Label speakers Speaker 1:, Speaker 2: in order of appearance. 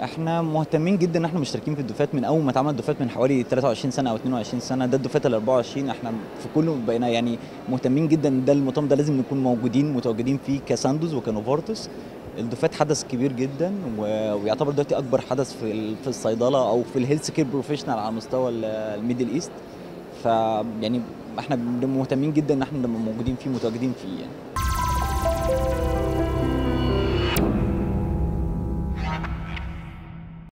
Speaker 1: احنا مهتمين جدا ان احنا مشتركين في الدفات من اول ما اتعمل الدفات من حوالي 23 سنه او 22 سنه ده الدفات ال 24 احنا في كله بقينا يعني مهتمين جدا ان ده المؤتمر ده لازم نكون موجودين متواجدين فيه كساندوز وكنوفارتس الدفات حدث كبير جدا و- ويعتبر دلوقتي اكبر حدث في ال- في الصيدله او في الهيلث كير بروفيشنال على مستوى ال- الميدل ايست ف يعني احنا مهتمين جدا ان احنا نبقى موجودين فيه متواجدين فيه يعني